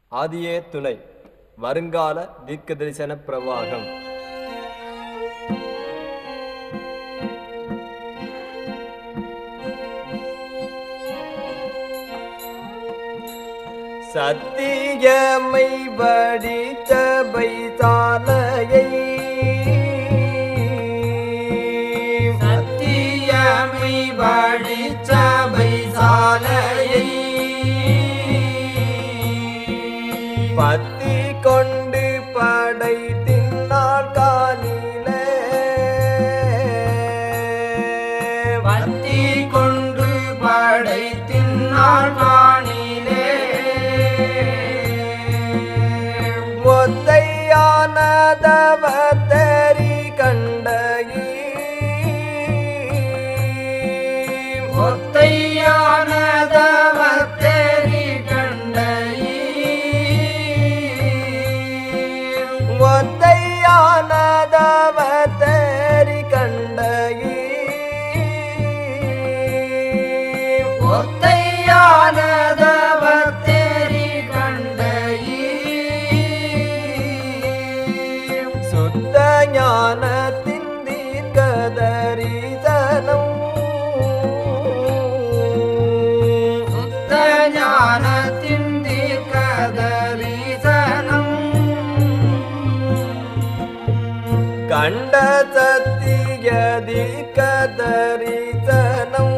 ஆதியே துணை வருங்கால தீர்க்கதரிசன பிரவாகம் சத்தியமை படித்த பைசாலையை சத்தியமை படிச்ச பைசாலையை பத்தி கொண்டு படை தின்னார் காலிலே பத்தி கொண்டு படைத்தின்னாள் காணிலே ஒத்தையானதவத்தரி கண்டகி ஒத்தையானதவத்தேரி கண்டை ஒத்தையானதவத்தரி கண்டகி ஒத்தையானதவத்தேரி கண்டை சுத்த ஞானத்தின் தீர்க்கதரிசனம் சுத்த ஞானத்தின் தீர்க்கதரிசனம் கண்ட சத்திய தீர்க்கதரிசனம்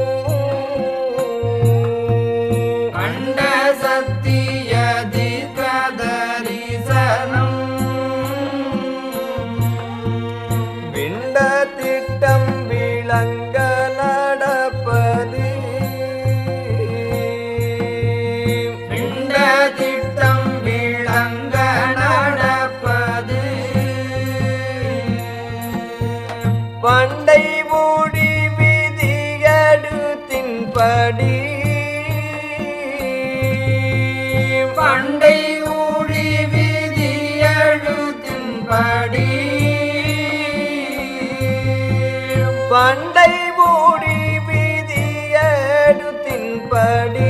கண்ட சத்திய தீர்க்கதரிசனம் விண்ட திட்டம் விளங்க நடப்பது பிண்ட திட்டம் விளங்க நடப்பது பண்டை மூடி விதியடுத்தின்படி பண்டை ஊழி விதி எழுத்தின்படி பண்டை மூடி விதியடுத்தின்படி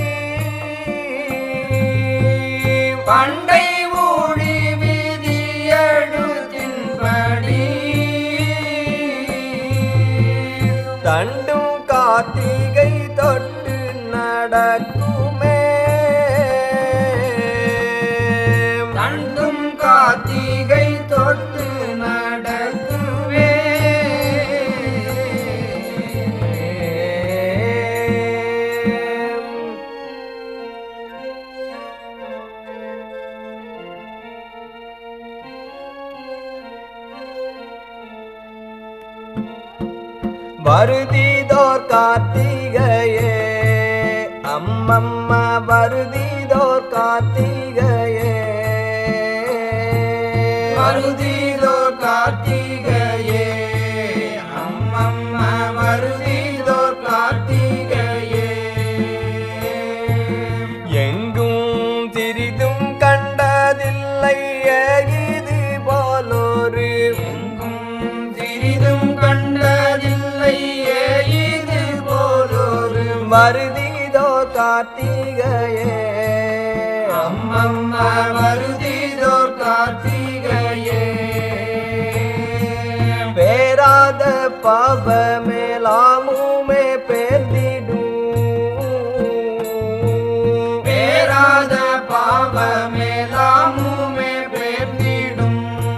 பண்டை ஊழி விதி எழுத்தின்படி தண்டும் கார்த்திகை தொட்டு நடக்குமே தண்டும் கார்த்திகை தொட்டு நடக்குவே வருதிதோர் கார்த்திகையே அம்மம்மா வருதிதோர் கார்த்திகையே மருதிதோ கார்த்திகையே அம்மம்மா மருதிதோ கார்த்திகையே எங்கும் சிறிதும் கண்டதில்லை இது போலொரு எங்கும் சிறிதும் கண்டதில்லை இது போலொரு வருதிதோ கார்த்திகையே அம்மம்மா மருதிதோ கார்த்திகையே பேராத பாவ மேலாமுமே பேர்ந்திடும் பேராத பாவமேலாமுமே பேர்ந்திடும்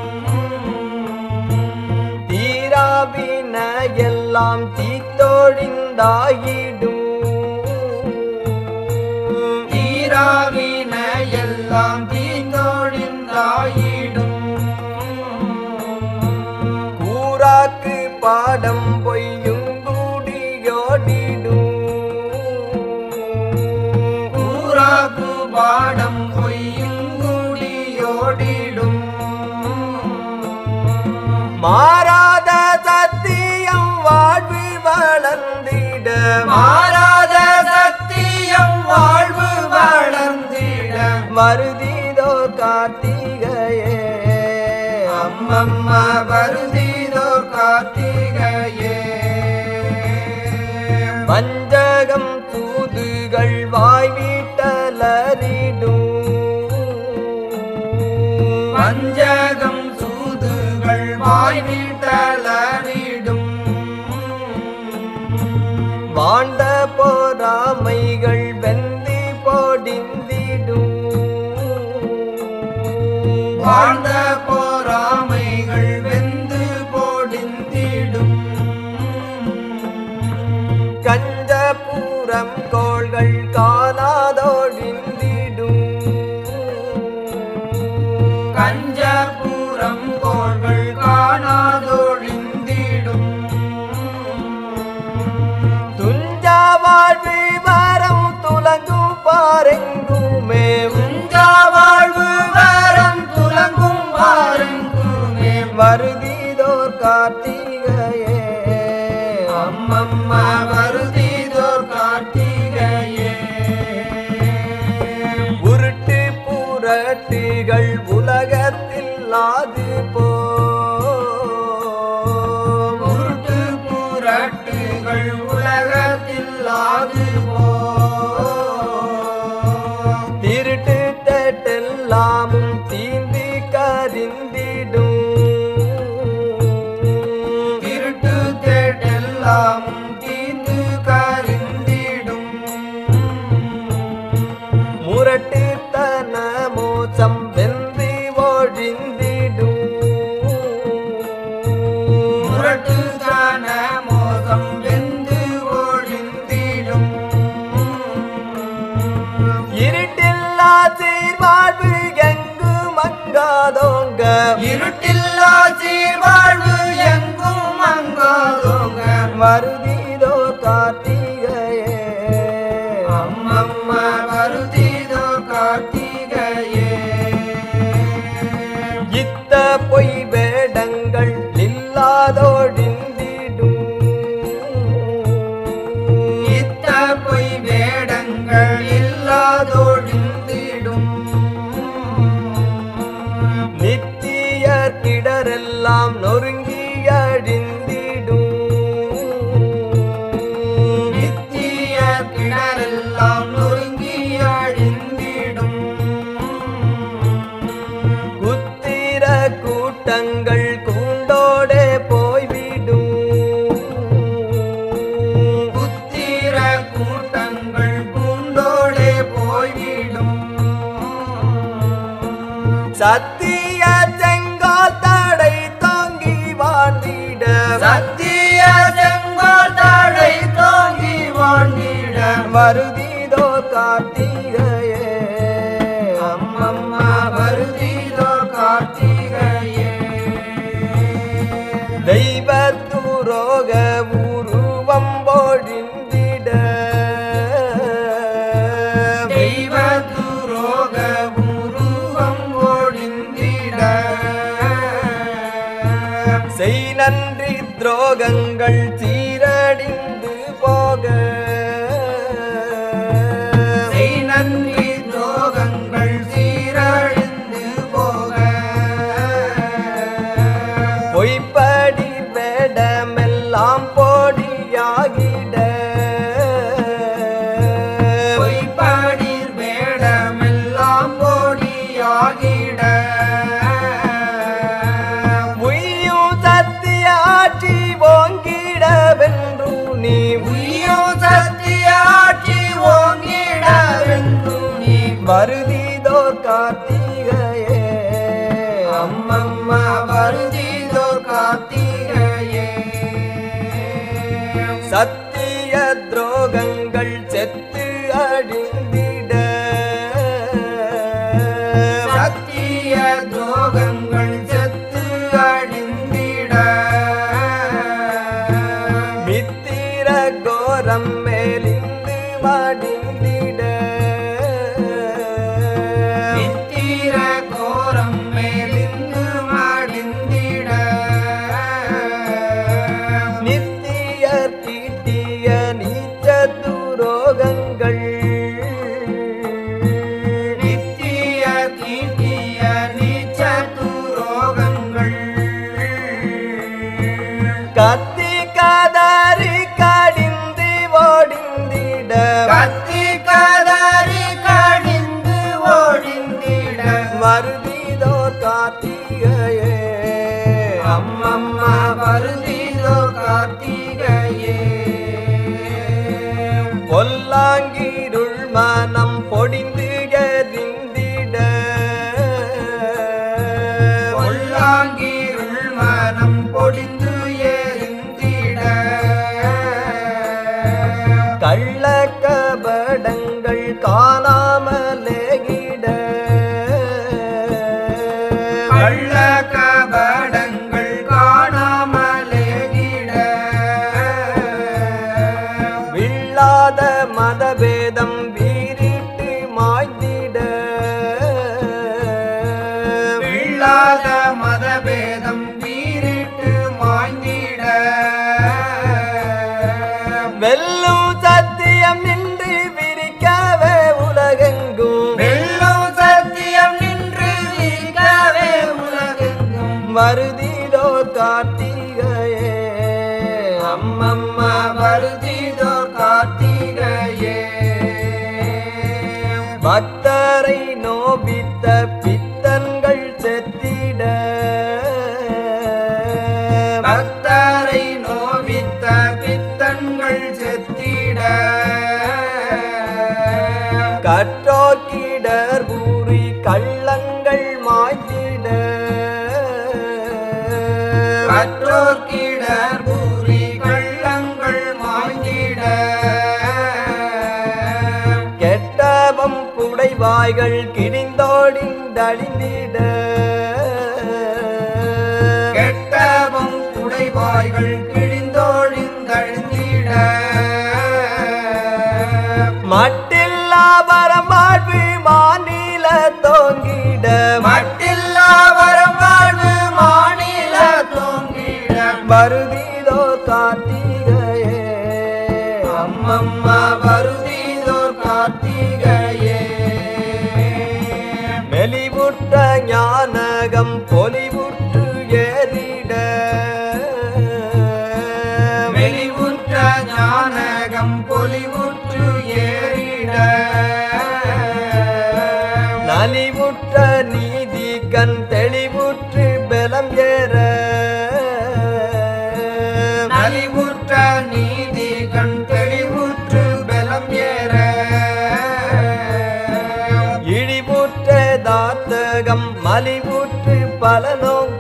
தீராவின எல்லாம் தீத்தொழிந்தாயிடும் தீராவின எல்லாம் தீந்தோழிந்தாயிடும் கூறாக்கு பாடம் பொய்யும் கூடியோடிடும் ஊராக்கு பாடம் பொய்யும் கூடியோடிடும் மாறாத சத்தியம் வாழ்வு வளர்ந்திட மாறாத சத்தியம் வாழ்வு வளர்ந்திட மருதிதோ கார்த்திகையே அம்மம்மா வருதிதோ கார்த்திகையே வஞ்சகம் தூதுகள் வாய் வீட்டலரிடும் வஞ்சகம் சூதுகள் வாய் வீட்டலரிடும் வாண்ட போராமைகள் வெந்தி போடிந்திடும் வாழ்ந்த போராமைகள் வெந்து போடிந்திடும் கஞ்சபூரம் கோள்கள் காணாதோழிந்திடும் கஞ்சபுரம் கோள்கள் காணாதொழிந்திடும் துஞ்சா வாழ்வு வரம் துலங்கும் பாரெங்குமே உஞ்சா வாழ்வு வரம் துலங்கும் பாருங்குமே வருதிதோர் கார்த்திகையே அம்மம்மா வருதிதோர் கார்த்திகையே உருட்டு புரட்டுகள் உலகத்தில் ஆது போ உருட்டு புரட்டுகள் உலகத்தில் ஆது போ திருட்டு தட்டெல்லாமும் தீந்தி கரிந்திடும் திருட்டு தேட்டெல்லாம் தீந்து கரிந்திடும் முரட்டுத்தன மோசம் வெந்து ஒழிந்திடும் முரட்டுதான மோகம் வெந்து ஒழிந்திடும் இருட்டில்லா சீர்வாழ்வு எங்கு மங்காதோங்க இருட்டில்லா சீர்வாழ்வு எங்கும் மங்காதோங்க வருதிதோ கார்த்திகையே அம்மம்மா வருதிதோ கார்த்திகையே இத்த பொய் வேடங்கள் இல்லாதோடிந்திடும் இத்த பொய் வேடங்கள் இல்லாதொழிந்திடும் நித்திய கிடரெல்லாம் நொறுங்கி அழிந்திடும் நித்திய கிணறெல்லாம் நொறுங்கி அழிந்திடும் குத்திர கூட்டங்கள் கூண்டோடே போய்விடும் புத்திர கூட்டங்கள் பூண்டோடே போய்விடும் சத்திய செங்கால் தடை தாங்கி வாழ்ந்திட சத்திய செங்கோல் தடை தோங்கி வாழ்ந்திட வருதிதோ கார்த்திகையே அம்மம்மா வருதிதோ கார்த்திகையே தெய்வ துரோக உருவம் பொழிந்திட தெய்வ துரோக உருவம் ஒழிந்திட செய் நன்றி துரோகங்கள் சீரடிந்து போக செய் நன்றி துரோகங்கள் சீரழிந்து போக பொய்ப்படி வேடமெல்லாம் போடியாகிட பொய்ப்படிர் வேடமெல்லாம் போடியாகிட உய்யும் சத்திய ஆட்சி ஓங்கிட வென்று நீ உய்யோ சத்தியாட்சி ஓங்கிட வென்று நீ வருதிதோ கார்த்திகையே அம்மம்மா வருதிதோ கார்த்திகையே சத்திய துரோகங்கள் செத்து அழிந்திட சத்திய துரோகங்கள் செத்து அழிந்திட மித்திர கோரம் மேலிந்து மடிந்திட நித்திர கோரம் மேலிந்து மடிந்திட நித்திய தீட்டிய நீச்ச துரோகங்கள் நித்திய தீட்டிய நீச்ச துரோகங்கள் கத்தி கதறி கடிந்து ஓடிந்திட கத்தி கதறி கடிந்து ஓடிந்திட மருதிதோ காத்தி கள்ள கபடங்கள் காணாமலேகிட வில்லாத மதபேதம் வீரிட்டு மாய்ந்திட வில்லாத மதபேதம் வீரிட்டு மாய்ந்திட வெல்லும் சத்தியம் நின்று விரிக்கவே உலகெங்கும் வெல்லும் சத்தியம் நின்று விரிக்கவே உலகெங்கும் மருதிதோ கார்த்திகையே அம்மம்மா வருதிதோ கார்த்திகையே பக்தரை நோபித்த பித்தன்கள் செத்திட பக்தரை நோவித்த பித்தன்கள் செத்திட கற்றோர்கிடர் பூரி கள்ளங்கள் மாய்த்திட கற்றோர்கிடர் பூரி கள்ளங்கள் மாய்ந்திட கெட்டவம் புடைவாய்கள் கிழிந்தோடிந்தழிந்திட கெட்டவம் உடைவாய்கள் கிழிந்தோழிந்தழுந்திட மட்டில்லா வரமாழ்வு மாநில தோங்கிட மட்டில்லா வரம் வாழ்வு மாநில தோங்கிட மருதிதோ கார்த்திகையே அம்மம்மா வருதிதோர் கார்த்திகையே மெலிவுற்ற ஞானகம் பொலிவுற்று ஏறிட வெளிவுற்ற ஞானகம் பொலிவுற்று ஏறிட நலிவுற்ற நீதி கண் தெளிவுற்று பலம் ஏற நலிவுற்ற நீதி கண் தெளிவுற்று பலம் ஏற இழிவுற்ற தாத்தகம் மலிவுற்று பலனோங்க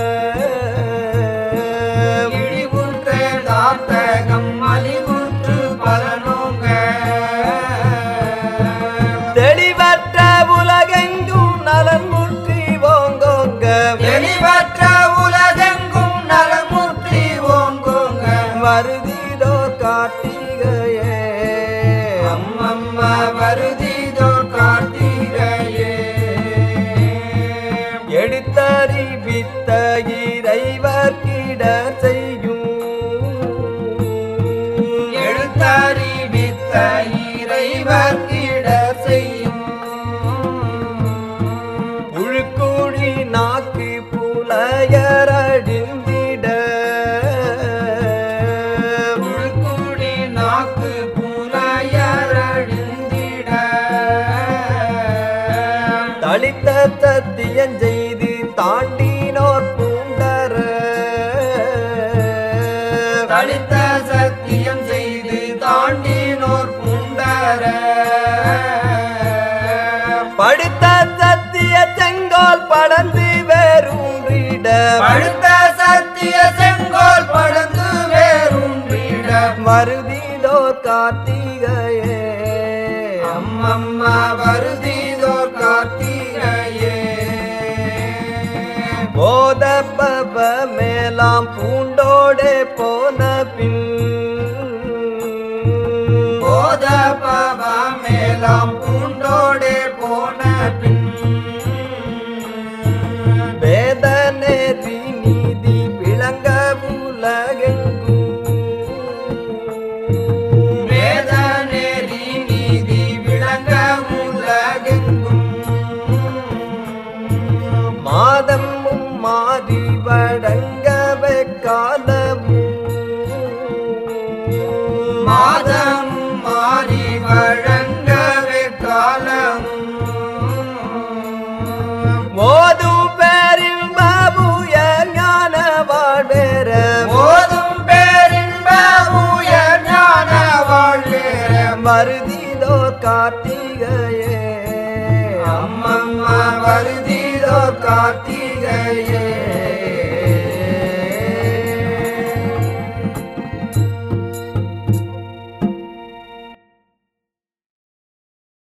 இழிவுற்ற தாத்தகம் மலிவுற்று பலனோங்க தெளிவற்ற உலகெங்கும் நலன் முற்றி ஓங்கோங்க தெளிவற்ற உலகெங்கும் நலமுற்றி ஓங்கோங்க வருதிதோ கார்த்திகையே அம்மம்மா வருதிதோ கார்த்திகையே எடுத்தறிவித்த இறைவர்க்கிட செய்யும் எழுத்தறிவித்த இறைவர்க்கிட செய்யும் உழுக்குழி நாக்கு புலையரடிந்திட உள்குடி நாக்கு புலையரழிந்திட தளித்த தத்தியஞ்செய்து தாண்டினோர் பூண்டர தளித்த சத்தியம் செய்து தாண்டினோர் புண்டர படுத்த சத்திய செங்கோல் படந்து வேரூன்றிட பழுத்த சத்திய செங்கோல் படந்து வேறுண்டிட மருதிதோ கார்த்திகையே அம்மம்மா வருதிதோர் கார்த்திகையே போதப்பவ மேலாம் பூண்டோடே போன பின் போத பவா மேலாம் பூண்டோடே போன பின் வேதநேரி நீதி விளங்க உலகெங்கும் வேத நெறி நீதி விளங்க உலகெங்கும் மாதமும் மாறி வடங்கவே காலமும் மாதம் மாறி வழங்கவே காலமும் ஓதும் பேரில் பாபுய ஞான வாழ்வேற போதும் பேரின்ப உயர் ஞான வாழ்வேற மருதிதோ கார்த்திகையே அம்மம்மா